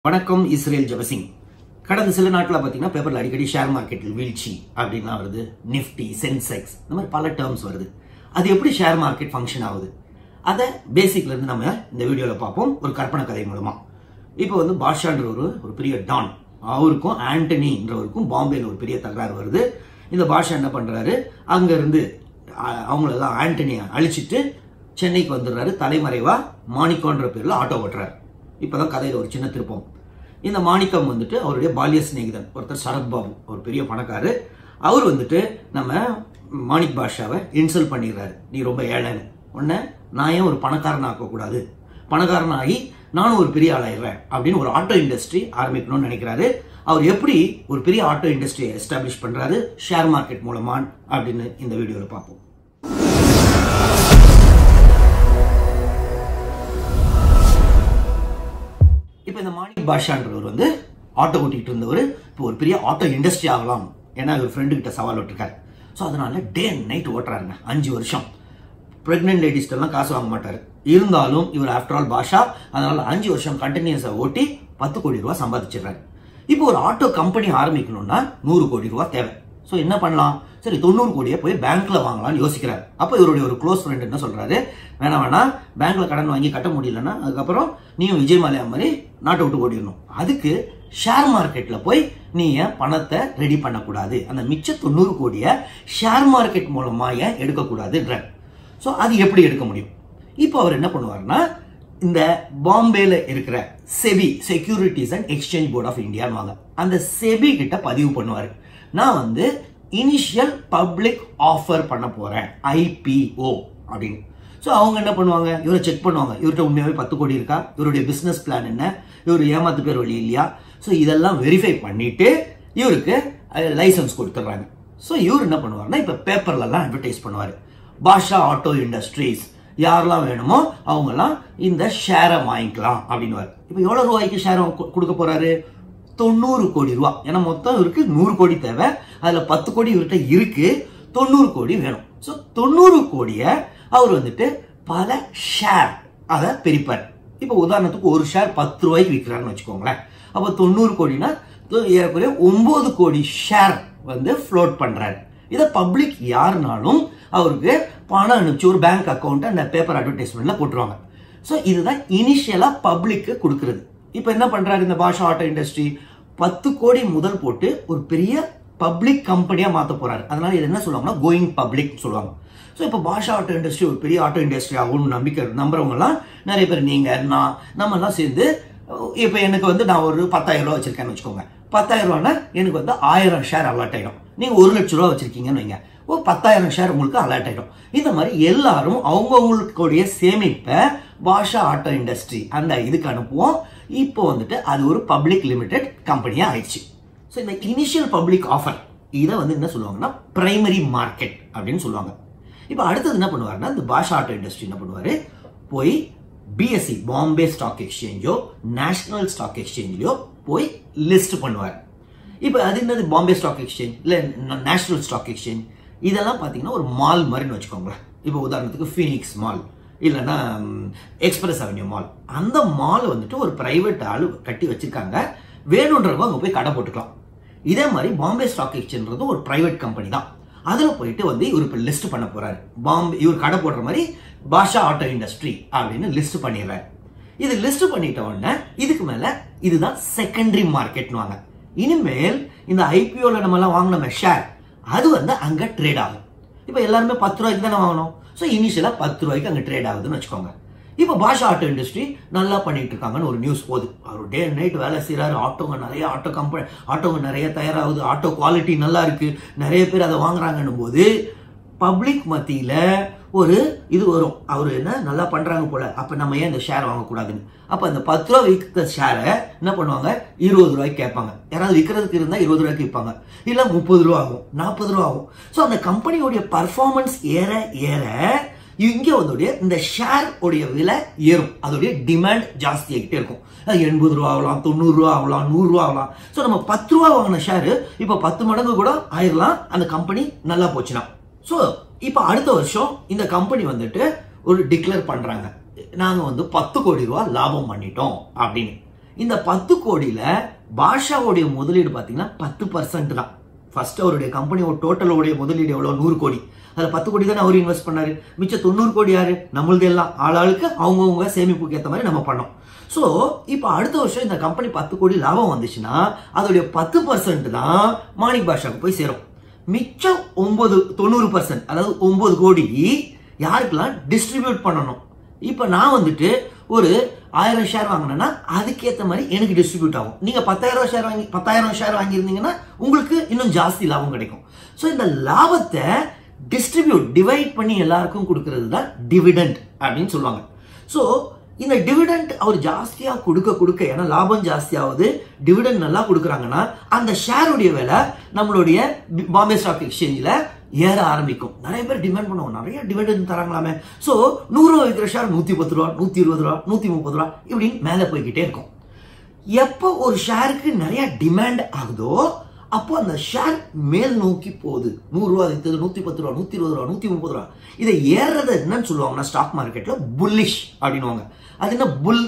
வணக்கம் இஸ்ரேல் ஜபசிங் கடந்த சில நாட்களா பார்த்தீங்கன்னா பேப்பர்ல அடிக்கடி ஷேர் மார்க்கெட்டில் வீழ்ச்சி அப்படின்லாம் வருது நிஃப்டி சென்செக்ஸ் இந்த மாதிரி பல டேர்ம்ஸ் வருது அது எப்படி ஷேர் மார்க்கெட் ஃபங்க்ஷன் ஆகுது அதை பேசிக்ல இருந்து நம்ம இந்த வீடியோல பார்ப்போம் ஒரு கற்பனை கதை மூலமா இப்போ வந்து பாஷான்ற ஒரு ஒரு பெரிய டான் அவருக்கும் ஆண்டனின்றவருக்கும் பாம்பேல ஒரு பெரிய தகராறு வருது இந்த பாஷா என்ன பண்றாரு அங்க இருந்து அ- அவங்களெல்லாம் ஆண்டனியை அழிச்சிட்டு சென்னைக்கு வந்துடுறாரு தலைமறைவா மாணிக்கோன்ற பேர்ல ஆட்டோ ஓட்டுறாரு இப்பதான் கதையில ஒரு சின்ன திருப்பம் இந்த மாணிக்கம் வந்துட்டு அவருடைய பால்ய சிநேகிதன் ஒருத்தர் சரத்பாபு ஒரு பெரிய பணக்காரரு அவர் வந்துட்டு நம்ம மாணிக் பாஷாவை இன்சல்ட் பண்ணிடுறாரு நீ ரொம்ப ஏழைன்னு உடனே நான் ஏன் ஒரு பணக்காரன் ஆக்கக்கூடாது பணக்காரன் ஆகி நானும் ஒரு பெரிய ஆளாயிடுறேன் அப்படின்னு ஒரு ஆட்டோ இண்டஸ்ட்ரி ஆரம்பிக்கணும்னு நினைக்கிறாரு அவர் எப்படி ஒரு பெரிய ஆட்டோ இண்டஸ்ட்ரியை எஸ்டாப்ளிஷ் பண்றாரு ஷேர் மார்க்கெட் மூலமா அப்படின்னு இந்த வீடியோல பார்ப்போம் இப்போ இந்த மாணிக் பாஷான்றவர் வந்து ஆட்டோ ஓட்டிட்டு இருந்தவர் இப்போ ஒரு பெரிய ஆட்டோ இண்டஸ்ட்ரி ஆகலாம் ஏன்னா இவர் ஃப்ரெண்டு கிட்ட சவால் விட்டுருக்காரு ஸோ அதனால டே அண்ட் நைட் ஓட்டுறாருங்க அஞ்சு வருஷம் பிரெக்னென்ட் லேடிஸ்டெல்லாம் காசு வாங்க மாட்டாரு இருந்தாலும் இவர் ஆஃப்டர் ஆல் பாஷா அதனால அஞ்சு வருஷம் கண்டினியூஸாக ஓட்டி பத்து கோடி ரூபாய் சம்பாதிச்சிடுறாரு இப்போ ஒரு ஆட்டோ கம்பெனி ஆரம்பிக்கணும்னா நூறு கோடி ரூபாய் தேவை ஸோ என்ன பண்ணலாம் சரி தொண்ணூறு கோடியை போய் பேங்க்ல வாங்கலாம்னு யோசிக்கிறாரு அப்போ இவருடைய ஒரு க்ளோஸ் ஃப்ரெண்ட் என்ன சொல்றாரு வேணாம் வேணாம் பேங்க்ல கடன் வாங்கி கட்ட முடியலன்னா அதுக்கப்புறம் நீயும் விஜய் மலையா மாதிரி நாட்டை விட்டு ஓடிடணும் அதுக்கு ஷேர் மார்க்கெட்ல போய் நீ ஏன் பணத்தை ரெடி பண்ணக்கூடாது அந்த மிச்ச தொண்ணூறு கோடியை ஷேர் மார்க்கெட் மூலமா ஏன் எடுக்கக்கூடாதுன்ற ஸோ அது எப்படி எடுக்க முடியும் இப்போ அவர் என்ன பண்ணுவாருன்னா இந்த பாம்பேல இருக்கிற SEBI securities and exchange board of இந்தியான்னு வாங்க அந்த செபி கிட்ட பதிவு பண்ணுவாரு நான் வந்து இனிஷியல் பப்ளிக் ஆஃபர் பண்ண போறேன் ஐபிஓ அப்படின்னு ஸோ அவங்க என்ன பண்ணுவாங்க இவரை செக் பண்ணுவாங்க இவர்கிட்ட உண்மையாவே பத்து கோடி இருக்கா இவருடைய பிசினஸ் பிளான் என்ன இவர் ஏமாத்து பேர் வழி இல்லையா ஸோ இதெல்லாம் வெரிஃபை பண்ணிட்டு இவருக்கு லைசன்ஸ் கொடுத்துட்றாங்க ஸோ இவர் என்ன பண்ணுவாருன்னா இப்போ பேப்பர்லலாம் அட்வர்டைஸ் பண்ணுவார் பாஷா ஆட்டோ இண்டஸ்ட்ரீஸ் யாரெல்லாம் வேணுமோ அவங்கெல்லாம் இந்த ஷேரை வாங்கிக்கலாம் அப்படின்னு இப்போ எவ்வளோ ரூபாய்க்கு ஷேர் கொடுக்க போறாரு தொண்ணூறு கோடி ரூபா ஏன்னா மொத்தம் இவருக்கு நூறு கோடி தேவை அதுல பத்து கோடி இவர்கிட்ட இருக்கு தொண்ணூறு கோடி வேணும் ஸோ தொண்ணூறு கோடியை அவர் வந்துட்டு பல ஷேர் அதை பிரிப்பார் இப்போ உதாரணத்துக்கு ஒரு ஷேர் பத்து ரூபாய்க்கு விற்கிறாருன்னு வச்சுக்கோங்களேன் அப்போ தொண்ணூறு கோடினா தொ- ஏறக்குறைய ஒன்பது கோடி ஷேர் வந்து ஃப்ளோட் பண்றாரு இதை பப்ளிக் யாருனாலும் அவருக்கு பணம் அனுப்பிச்சு ஒரு பேங்க் அக்கௌண்ட் அந்த பேப்பர் அட்வர்டைஸ்மெண்ட்ல போட்டுருவாங்க ஸோ இதுதான் இனிஷியலா பப்ளிக்கு கொடுக்கறது இப்போ என்ன பண்றாரு இந்த பாஷா ஆட்டோ இண்டஸ்ட்ரி பத்து கோடி முதல் போட்டு ஒரு பெரிய பப்ளிக் கம்பெனியா மாத்த போறாரு அதனால இது என்ன சொல்லுவாங்கன்னா கோயிங் பப்ளிக் சொல்லுவாங்க ஸோ இப்போ பாஷா ஆட்டோ இண்டஸ்ட்ரி ஒரு பெரிய ஆட்டோ இண்டஸ்ட்ரி ஆகும்னு நம்பிக்கை நம்புறவங்க எல்லாம் நிறைய பேர் நீங்க நான் நம்ம எல்லாம் சேர்ந்து இப்போ எனக்கு வந்து நான் ஒரு பத்தாயிரம் ரூபா வச்சிருக்கேன்னு வச்சுக்கோங்க பத்தாயிரம் ரூபான்னா எனக்கு வந்து ஆயிரம் ஷேர் அலாட் ஆயிடும் நீங்க ஒரு லட்ச ரூபா வச்சிருக்கீங்கன்னு வைங்க ஓ பத்தாயிரம் ஷேர் உங்களுக்கு அலாட் ஆயிடும் இந்த மாதிரி எல்லாரும் அவங்கவுங்களுடைய சேமிப்பை பாஷா ஆட்டோ இண்டஸ்ட்ரி அந்த இதுக்கு அனுப்புவோம் இப்போ வந்துட்டு அது ஒரு பப்ளிக் லிமிடெட் கம்பெனியா ஆயிடுச்சு ஸோ இந்த இனிஷியல் பப்ளிக் ஆஃபர் இதை வந்து என்ன சொல்லுவாங்கன்னா பிரைமரி மார்க்கெட் அப்படின்னு சொல்லுவாங்க இப்போ அடுத்தது என்ன பண்ணுவாருன்னா இந்த பாஷா ஆட்டோ இண்டஸ்ட்ரி என்ன பண்ணுவாரு போய் பிஎஸ்சி பாம்பே ஸ்டாக் எக்ஸ்சேஞ்சோ நேஷனல் ஸ்டாக் எக்ஸ்சேஞ்சிலயோ போய் லிஸ்ட் பண்ணுவார் இப்போ அது என்னது பாம்பே ஸ்டாக் எக்ஸ்சேஞ்ச் இல்லை நேஷனல் ஸ்டாக் எக்ஸ்சேஞ்ச் இதெல்லாம் பார்த்தீங்கன்னா ஒரு மால் மாதிரின்னு வச்சுக்கோங்களேன் இப்போ உதாரணத்துக்கு ஃபீனிக்ஸ் மால் இல்லைன்னா எக்ஸ்பிரஸ் அவென்யூ மால் அந்த மால் வந்துட்டு ஒரு பிரைவேட் ஆளு கட்டி வச்சிருக்காங்க வேணுன்றவங்க அங்கே போய் கடை போட்டுக்கலாம் இதே மாதிரி பாம்பே ஸ்டாக் எக்ஸ்சேஞ்ச் ஒரு பிரைவேட் கம்பெனி தான் அதுல போயிட்டு வந்து இவர் இப்போ லிஸ்ட் பண்ண போறாரு பாம்பே இவர் கடை போடுற மாதிரி பாஷா ஆட்டோ இண்டஸ்ட்ரி அப்படின்னு லிஸ்ட் பண்ணிடுறாரு இது லிஸ்ட் பண்ணிட்ட உடனே இதுக்கு மேல இதுதான் செகண்டரி மார்க்கெட்னுவாங்க இனிமேல் இந்த ஐபிஓல நம்ம எல்லாம் வாங்கினோமே ஷேர் அது வந்து அங்க ட்ரேட் ஆகும் இப்போ எல்லாருமே பத்து ரூபாய்க்கு தானே வாங்கணும் ஸோ இனிஷியலா பத்து ரூபாய்க்கு அங்க ட்ரேட் ஆகுதுன்னு வச்சுக்கோங்க இப்போ பாஷா ஆட்டோ இண்டஸ்ட்ரி நல்லா பண்ணிட்டு இருக்காங்கன்னு ஒரு நியூஸ் போகுது அவர் டே அண்ட் நைட் வேலை செய்றாரு ஆட்டோங்க நிறைய ஆட்டோ கம்பெனி ஆட்டோங்க நிறைய தயாராகுது ஆட்டோ குவாலிட்டி நல்லா இருக்கு நிறைய பேர் அதை வாங்குறாங்கன்னும் போது பப்ளிக் மத்தியில ஒரு இது வரும் அவர் என்ன நல்லா பண்றாங்க போல அப்ப நம்ம ஏன் இந்த ஷேர் வாங்கக்கூடாதுன்னு அப்ப அந்த பத்து ரூபா விற்கிற ஷேரை என்ன பண்ணுவாங்க இருபது ரூபாய்க்கு கேட்பாங்க யாராவது விற்கிறதுக்கு இருந்தா இருபது ரூபாய்க்கு விற்பாங்க இல்ல முப்பது ரூபா ஆகும் நாற்பது ரூபா ஆகும் ஸோ அந்த கம்பெனியோடைய பர்ஃபார்மன்ஸ் ஏற ஏற இங்க வந்து இந்த ஷேர் உடைய விலை ஏறும் அதோடைய டிமாண்ட் ஜாஸ்தி ஆகிட்டே இருக்கும் அது எண்பது ரூபா ஆகலாம் தொண்ணூறு ரூபா ஆகலாம் நூறு ரூபா ஆகலாம் ஸோ நம்ம பத்து ரூபா வாங்கின ஷேர் இப்போ பத்து மடங்கு கூட ஆயிரலாம் அந்த கம்பெனி நல்லா போச்சுன்னா ஸோ இப்போ அடுத்த வருஷம் இந்த கம்பெனி வந்துட்டு ஒரு டிக்ளேர் பண்றாங்க நாங்க வந்து பத்து கோடி ரூபா லாபம் பண்ணிட்டோம் அப்படின்னு இந்த பத்து கோடியில பாஷாவுடைய முதலீடு பார்த்தீங்கன்னா பத்து பர்சன்ட் தான் ஃபர்ஸ்ட் அவருடைய கம்பெனியோட டோட்டலோடைய முதலீடு எவ்வளோ நூறு கோடி அதில் பத்து கோடி தானே அவர் இன்வெஸ்ட் பண்ணாரு மிச்சம் தொண்ணூறு கோடி யாரு நம்மளது எல்லாம் ஆளாளுக்கு அவங்கவுங்க சேமிப்புக்கு ஏற்ற மாதிரி நம்ம பண்ணோம் ஸோ இப்போ அடுத்த வருஷம் இந்த கம்பெனி பத்து கோடி லாபம் வந்துச்சுன்னா அதோடைய பத்து பர்சன்ட் தான் மாணிக் பாஷாவுக்கு போய் சேரும் மிச்சம் ஒன்பது தொண்ணூறு பர்சன்ட் அதாவது ஒன்பது கோடி யாருக்கெல்லாம் டிஸ்ட்ரிபியூட் பண்ணணும் இப்போ நான் வந்துட்டு ஒரு ஆயிரம் ஷேர் வாங்கினேன்னா அதுக்கேற்ற மாதிரி எனக்கு டிஸ்ட்ரிபியூட் ஆகும் நீங்க பத்தாயிரம் ஷேர் வாங்கி பத்தாயிரம் ஷேர் வாங்கியிருந்தீங்கன்னா உங்களுக்கு இன்னும் ஜாஸ்தி லாபம் கிடைக்கும் ஸோ இந்த லாபத்தை டிஸ்ட்ரிபியூட் டிவைட் பண்ணி எல்லாருக்கும் கொடுக்கறது தான் டிவிடெண்ட் அப்படின்னு சொல்லுவாங்க ஸோ இந்த டிவிடெண்ட் அவர் ஜாஸ்தியா கொடுக்க கொடுக்க ஏன்னா லாபம் ஜாஸ்தியாகுது டிவிடெண்ட் நல்லா கொடுக்குறாங்கன்னா அந்த ஷேருடைய விலை நம்மளுடைய பாம்பே ஸ்டாக் எக்ஸ்சேஞ்சில் ஏற ஆரம்பிக்கும் நிறைய பேர் டிமாண்ட் பண்ணுவோம் நிறைய டிவிடெண்ட் தராங்களாமே ஸோ நூறுரூவா விற்கிற ஷேர் நூற்றி பத்து ரூபா நூற்றி இருபது ரூபா நூற்றி முப்பது ரூபா இப்படின்னு மேலே போய்கிட்டே இருக்கும் எப்போ ஒரு ஷேருக்கு நிறைய டிமாண்ட் ஆகுதோ அப்போ அந்த ஷேர் மேல் நோக்கி போகுது நூறுரூவா விற்றது நூற்றி பத்து ரூபா நூற்றி இருபது ரூபா நூற்றி முப்பது ரூபா இதை ஏறுறது என்னன்னு சொல்லுவாங்கன்னா ஸ்டாக் மார்க்கெட்ல புல்லிஷ் அப்படின்னுவாங்க அது என்ன புல்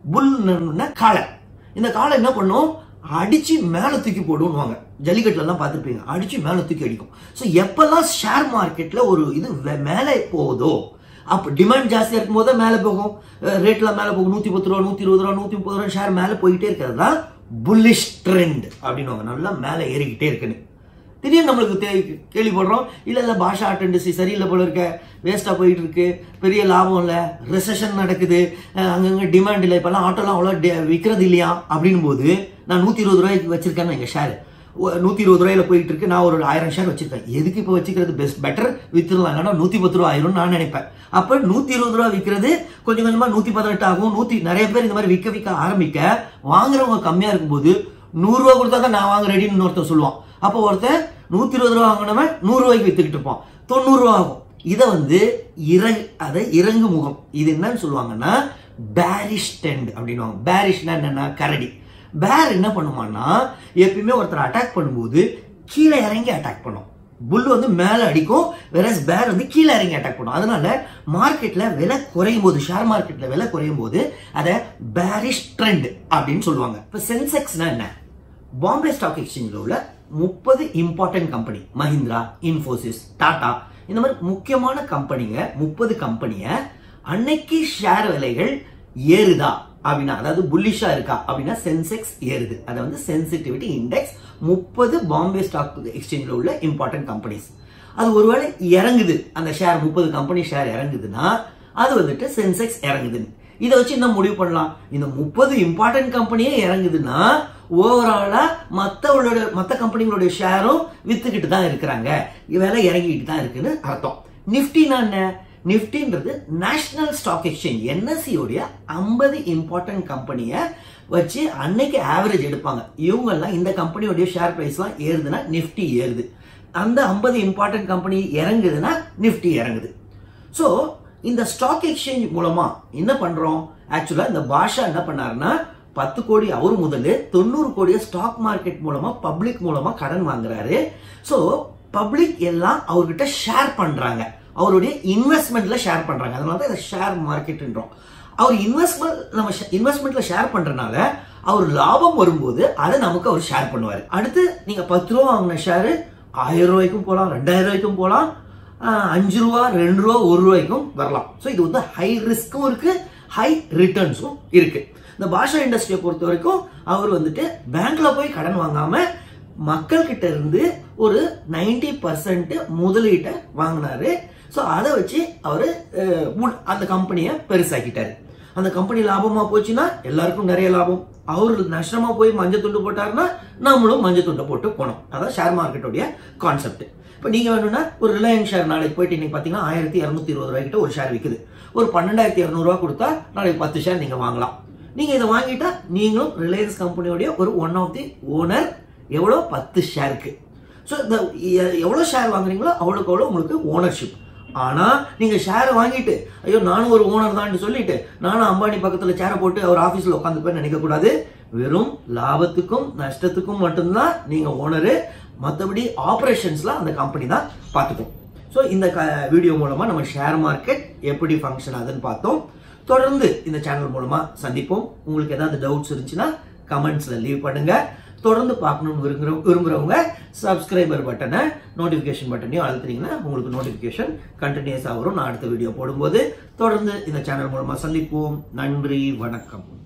புல் காளை இந்த காளை என்ன பண்ணும் அடிச்சு மேல தூக்கி போடுவாங்க ஜல்லிக்கட்டுல எல்லாம் பார்த்துருப்பீங்க அடிச்சு மேல தூக்கி அடிக்கும் ஸோ எப்பெல்லாம் ஷேர் மார்க்கெட்ல ஒரு இது வெ- மேலே போகுதோ அப்போ டிமாண்ட் ஜாஸ்தியா இருக்கும் போது மேலே போகும் ரேட்ல மேலே போகும் நூத்தி பத்து ரூபா நூத்தி இருபது ரூபா நூத்தி முப்பது ரூபா ஷேர் மேலே போயிட்டே இருக்கிறது தான் புல்லிஷ் ட்ரெண்ட் அப்படின்னுவாங்க நல்லா மேலே ஏறிக்கிட்டே இருக்குன்னு திடீர்னு நம்மளுக்கு தே- கேள்விப்படுறோம் இல்ல இல்ல பாஷா ஆர்ட் இண்டஸ்ட்ரி சரியில்லை போல இருக்க வேஸ்டா போயிட்டு இருக்கு பெரிய லாபம் இல்ல ரெசெஷன் நடக்குது அஹ் அங்கங்க டிமாண்ட் இல்லை இப்பெல்லாம் ஆட்டோலாம் அவ்வளோ டி- விற்கிறது இல்லையா அப்படின்னும் போது நான் நூத்தி இருபது ரூபாய்க்கு வச்சிருக்கேன்னு எங்க ஷேர் நூத்தி இருபது ரூபாயில போயிட்டு இருக்கு நான் ஒரு ஆயிரம் ஷேர் வச்சிருக்கேன் எதுக்கு இப்போ வச்சுக்கிறது பெஸ்ட் பெட்டர் வித்துடலாம் இல்லைன்னா நூத்தி பத்து ரூபா ஆயிரும் நான் நினைப்பேன் அப்ப நூத்தி இருபது ரூபா விற்கிறது கொஞ்சம் கொஞ்சமா நூத்தி பதினெட்டு ஆகும் நூத்தி நிறைய பேர் இந்த மாதிரி விற்க விற்க ஆரம்பிக்க வாங்குறவங்க கம்மியா இருக்கும்போது நூறு ரூபா கொடுத்தா தான் நான் வாங்க ரெடின்னு ஒருத்தன் சொல்லுவான் அப்போ ஒருத்தன் நூத்தி இருபது ரூபா வாங்கினவன் நூறு ரூபாய்க்கு வித்துக்கிட்டு இருப்பான் தொண்ணூறு ரூபா ஆகும் இதை வந்து இறங்கு அதை இறங்கு முகம் இது என்னன்னு சொல்லுவாங்கன்னா பேரிஷ் டெண்ட் அப்படின்னுவாங்க பேரிஷ்னா என்னன்னா கரடி பேர் என்ன பண்ணுமான்னா எப்பயுமே ஒருத்தர் அட்டாக் பண்ணும்போது கீழே இறங்கி அட்டாக் பண்ணும் புல் வந்து மேலே அடிக்கும் வெரஸ் பேர் வந்து கீழே இறங்கி அட்டாக் பண்ணும் அதனால மார்க்கெட்ல விலை குறையும் போது ஷேர் மார்க்கெட்ல விலை குறையும் போது அதை பேரிஷ் ட்ரெண்ட் அப்படின்னு சொல்லுவாங்க இப்போ சென்செக்ஸ்னா என்ன பாம்பே ஸ்டாக் எக்ஸ்சேஞ்சில் உள்ள முப்பது இம்பார்ட்டன்ட் கம்பெனி மஹிந்திரா இன்ஃபோசிஸ் டாடா இந்த மாதிரி முக்கியமான கம்பெனிங்க முப்பது கம்பெனியை அன்னைக்கு ஷேர் விலைகள் ஏறுதா அப்படின்னா அதாவது புல்லிஷா இருக்கா அப்படின்னா சென்செக்ஸ் ஏறுது அதை வந்து சென்சிட்டிவிட்டி இண்டெக்ஸ் முப்பது பாம்பே ஸ்டாக் எக்ஸ்சேஞ்சில் உள்ள இம்பார்ட்டன்ட் கம்பெனிஸ் அது ஒருவேளை இறங்குது அந்த ஷேர் முப்பது கம்பெனி ஷேர் இறங்குதுன்னா அது வந்துட்டு சென்செக்ஸ் இறங்குதுன்னு இதை வச்சு என்ன முடிவு பண்ணலாம் இந்த முப்பது இம்பார்ட்டன்ட் கம்பெனியே இறங்குதுன்னா ஓவராலா மத்தவங்களோட மத்த கம்பெனிகளோட ஷேரும் வித்துக்கிட்டு தான் இருக்கிறாங்க விலை இறங்கிட்டு தான் இருக்குன்னு அர்த்தம் நிஃப்டினா என்ன நிஃப்டின்றது நேஷனல் ஸ்டாக் எக்ஸ்சேஞ்ச் என்எஸ்சி உடைய ஐம்பது இம்பார்ட்டன்ட் கம்பெனியை வச்சு அன்னைக்கு ஆவரேஜ் எடுப்பாங்க இவங்கெல்லாம் இந்த கம்பெனியோடைய ஷேர் பிரைஸ்லாம் ஏறுதுன்னா நிஃப்டி ஏறுது அந்த ஐம்பது இம்பார்ட்டன்ட் கம்பெனி இறங்குதுன்னா நிஃப்டி இறங்குது ஸோ இந்த ஸ்டாக் எக்ஸ்சேஞ்ச் மூலமா என்ன பண்றோம் ஆக்சுவலா இந்த பாஷா என்ன பண்ணாருன்னா பத்து கோடி அவர் முதல்ல தொண்ணூறு கோடியை ஸ்டாக் மார்க்கெட் மூலமா பப்ளிக் மூலமா கடன் வாங்குறாரு ஸோ பப்ளிக் எல்லாம் அவர்கிட்ட ஷேர் பண்றாங்க அவருடைய இன்வெஸ்ட்மெண்ட்ல ஷேர் பண்றாங்க அதனால தான் இதை ஷேர் மார்க்கெட்ன்றோம் அவர் இன்வெஸ்ட்மெண்ட் நம்ம இன்வெஸ்ட்மெண்ட்ல ஷேர் பண்றதுனால அவர் லாபம் வரும்போது அதை நமக்கு அவர் ஷேர் பண்ணுவார் அடுத்து நீங்க பத்து ரூபா வாங்கின ஷேர் ஆயிரம் ரூபாய்க்கும் போகலாம் ரெண்டாயிரம் ரூபாய்க்கும் போகலாம் ஆஹ் அஞ்சு ரூபா ரெண்டு ரூபா ஒரு ரூபாய்க்கும் வரலாம் ஸோ இது வந்து ஹை ரிஸ்க்கும் இருக்கு ஹை ரிட்டர்ன்ஸும் இருக்கு இந்த பாஷா இண்டஸ்ட்ரியை பொறுத்த வரைக்கும் அவர் வந்துட்டு பேங்க்ல போய் கடன் வாங்காம மக்கள் கிட்ட இருந்து ஒரு நைன்டி பர்சன்ட் முதலீட்டை வாங்கினாரு ஸோ அதை வச்சு அவர் அந்த கம்பெனியை பெருசாக்கிட்டாரு அந்த கம்பெனி லாபமா போச்சுன்னா எல்லாருக்கும் நிறைய லாபம் அவரு நஷ்டமா போய் மஞ்சள் துண்டு போட்டாருன்னா நம்மளும் மஞ்சள் துண்டை போட்டு போனோம் அதான் ஷேர் மார்க்கெட்டோடைய கான்செப்ட் இப்போ நீங்க வேணும்னா ஒரு ரிலையன்ஸ் ஷேர் நாளைக்கு போயிட்டு இன்னைக்கு பார்த்தீங்கன்னா ஆயிரத்தி இரநூத்தி இருபது ரூபாய்க்கிட்ட ஒரு ஷேர் விற்குது ஒரு பன்னெண்டாயிரத்தி இரநூறுவா கொடுத்தா நாளைக்கு பத்து ஷேர் நீங்க வாங்கலாம் நீங்க இதை வாங்கிட்டா நீங்களும் ரிலையன்ஸ் கம்பெனியோடைய ஒரு ஒன் ஆஃப் தி ஓனர் எவ்வளோ பத்து ஷேருக்கு ஸோ இந்த எ- எவ்வளோ ஷேர் வாங்குறீங்களோ அவ்வளோக்கு அவ்வளோ உங்களுக்கு ஓனர்ஷிப் ஆனா நீங்க ஷேரை வாங்கிட்டு ஐயோ நானும் ஒரு ஓனர் தான் சொல்லிட்டு நானும் அம்பானி பக்கத்துல சேரை போட்டு அவர் ஆபீஸ்ல உட்காந்து போய் நினைக்க கூடாது வெறும் லாபத்துக்கும் நஷ்டத்துக்கும் மட்டும்தான் நீங்க ஓனரு மற்றபடி ஆபரேஷன்ஸ்ல அந்த கம்பெனி தான் பார்த்துக்கும் ஸோ இந்த வீடியோ மூலமா நம்ம ஷேர் மார்க்கெட் எப்படி ஃபங்க்ஷன் ஆகுதுன்னு பார்த்தோம் தொடர்ந்து இந்த சேனல் மூலமா சந்திப்போம் உங்களுக்கு ஏதாவது டவுட்ஸ் இருந்துச்சுன்னா கமெண்ட்ஸ்ல லீவ் பண்ணுங்க தொடர்ந்து பார்க்கணும்னு விரும்புற விரும்புறவங்க சப்ஸ்கிரைபர் பட்டனை நோட்டிஃபிகேஷன் பட்டனையும் அழுத்துனீங்கன்னா உங்களுக்கு நோட்டிஃபிகேஷன் கண்டினியூஸாக வரும் நான் அடுத்த வீடியோ போடும்போது தொடர்ந்து இந்த சேனல் மூலமா சந்திப்போம் நன்றி வணக்கம்